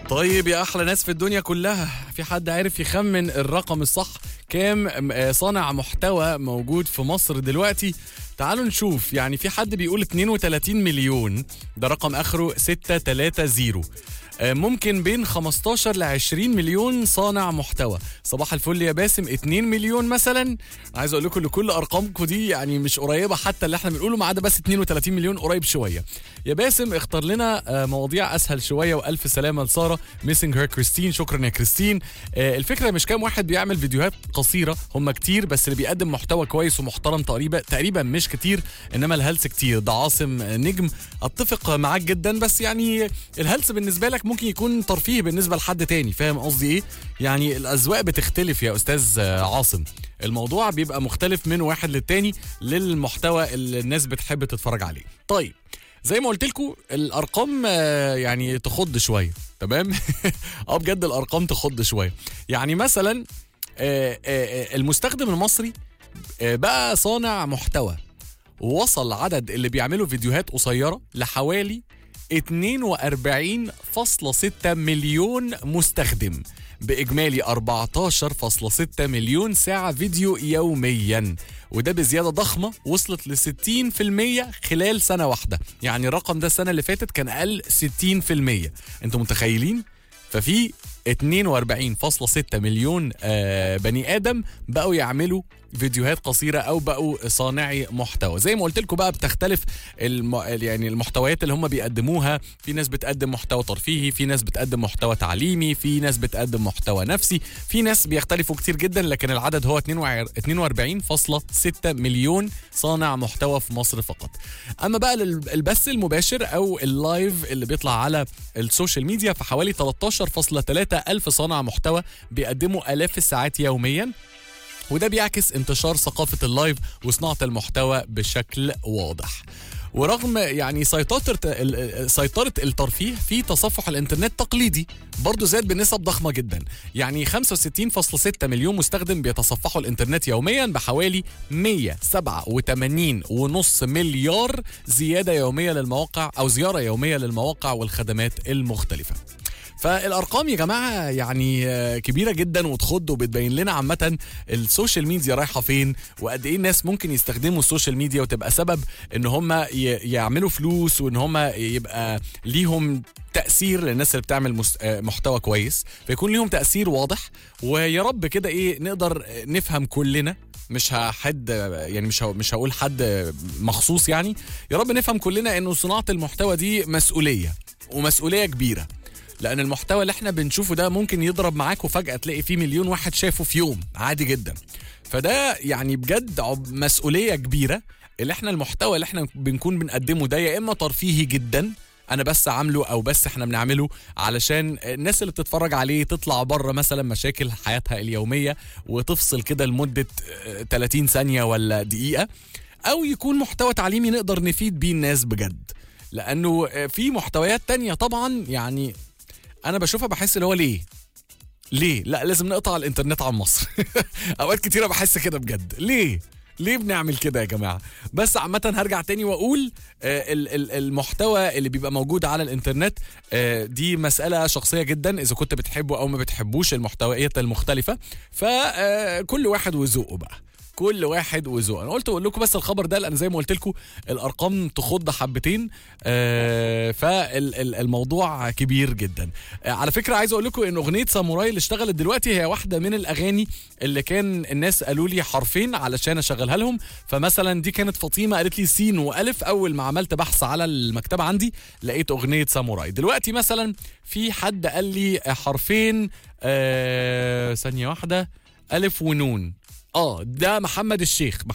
طيب يا احلى ناس في الدنيا كلها في حد عارف يخمن الرقم الصح كام آه، صانع محتوى موجود في مصر دلوقتي تعالوا نشوف يعني في حد بيقول 32 مليون ده رقم اخره 630 آه، ممكن بين 15 ل 20 مليون صانع محتوى صباح الفل يا باسم 2 مليون مثلا عايز اقول لكم لكل ارقامكم دي يعني مش قريبه حتى اللي احنا بنقوله ما عدا بس 32 مليون قريب شويه يا باسم اختار لنا آه، مواضيع اسهل شويه والف سلامه لساره ميسنج هير كريستين شكرا يا كريستين آه، الفكره مش كام واحد بيعمل فيديوهات قصيره هم كتير بس اللي بيقدم محتوى كويس ومحترم تقريبا تقريبا مش كتير انما الهلس كتير ده عاصم آه، نجم اتفق معاك جدا بس يعني الهلس بالنسبه لك ممكن يكون ترفيه بالنسبه لحد تاني فاهم قصدي ايه يعني الاذواق بتختلف يا استاذ آه، عاصم الموضوع بيبقى مختلف من واحد للتاني للمحتوى اللي الناس بتحب تتفرج عليه طيب زي ما قلت لكم الارقام آه، يعني تخض شويه تمام اه بجد الارقام تخض شويه يعني مثلا آه، آه، آه، المستخدم المصري آه، بقى صانع محتوى ووصل عدد اللي بيعملوا فيديوهات قصيره لحوالي 42.6 مليون مستخدم بإجمالي 14.6 مليون ساعة فيديو يوميا وده بزيادة ضخمة وصلت ل 60% خلال سنة واحدة يعني الرقم ده السنة اللي فاتت كان أقل 60% انتوا متخيلين؟ ففي 42.6 مليون آه، بني ادم بقوا يعملوا فيديوهات قصيره او بقوا صانعي محتوى زي ما قلت لكم بقى بتختلف الم... يعني المحتويات اللي هم بيقدموها في ناس بتقدم محتوى ترفيهي في ناس بتقدم محتوى تعليمي في ناس بتقدم محتوى نفسي في ناس بيختلفوا كتير جدا لكن العدد هو 42.6 مليون صانع محتوى في مصر فقط اما بقى لل- البث المباشر او اللايف اللي بيطلع على السوشيال ميديا فحوالي 13.3 الف صانع محتوى بيقدموا الاف الساعات يوميا وده بيعكس انتشار ثقافة اللايف وصناعة المحتوى بشكل واضح ورغم يعني سيطرة ال- سيطرة الترفيه في تصفح الانترنت تقليدي برضه زاد بنسب ضخمة جدا يعني 65.6 مليون مستخدم بيتصفحوا الانترنت يوميا بحوالي 187.5 مليار زيادة يومية للمواقع أو زيارة يومية للمواقع والخدمات المختلفة فالارقام يا جماعه يعني آه، كبيره جدا وتخض وبتبين لنا عامه السوشيال ميديا رايحه فين وقد ايه الناس ممكن يستخدموا السوشيال ميديا وتبقى سبب ان هم ي- يعملوا فلوس وان هم يبقى ليهم تاثير للناس اللي بتعمل مس- آه، محتوى كويس فيكون ليهم تاثير واضح ويا رب كده ايه نقدر آه، نفهم كلنا مش هحد يعني مش ه- مش هقول حد مخصوص يعني يا رب نفهم كلنا انه صناعه المحتوى دي مسؤوليه ومسؤوليه كبيره لان المحتوى اللي احنا بنشوفه ده ممكن يضرب معاك وفجاه تلاقي فيه مليون واحد شافه في يوم عادي جدا فده يعني بجد عب- مسؤوليه كبيره اللي احنا المحتوى اللي احنا بنكون بنقدمه ده يا اما ترفيهي جدا انا بس عامله او بس احنا بنعمله علشان الناس اللي بتتفرج عليه تطلع بره مثلا مشاكل حياتها اليوميه وتفصل كده لمده آه، 30 ثانيه ولا دقيقه او يكون محتوى تعليمي نقدر نفيد بيه الناس بجد لانه آه، في محتويات تانية طبعا يعني انا بشوفها بحس اللي هو ليه ليه لا لازم نقطع الانترنت عن مصر اوقات كتيره بحس كده بجد ليه ليه بنعمل كده يا جماعه بس عامه هرجع تاني واقول آه، ال- ال- المحتوى اللي بيبقى موجود على الانترنت آه، دي مساله شخصيه جدا اذا كنت بتحبه او ما بتحبوش المحتويات المختلفه فكل واحد وذوقه بقى كل واحد وذوقه انا قلت اقول لكم بس الخبر ده لان زي ما قلت لكم الارقام تخض حبتين آه فالموضوع كبير جدا آه على فكره عايز اقول لكم ان اغنيه ساموراي اللي اشتغلت دلوقتي هي واحده من الاغاني اللي كان الناس قالوا لي حرفين علشان اشغلها لهم فمثلا دي كانت فاطمه قالت لي سين والف اول ما عملت بحث على المكتبه عندي لقيت اغنيه ساموراي دلوقتي مثلا في حد قال لي حرفين آه ثانيه واحده الف ونون اه ده محمد الشيخ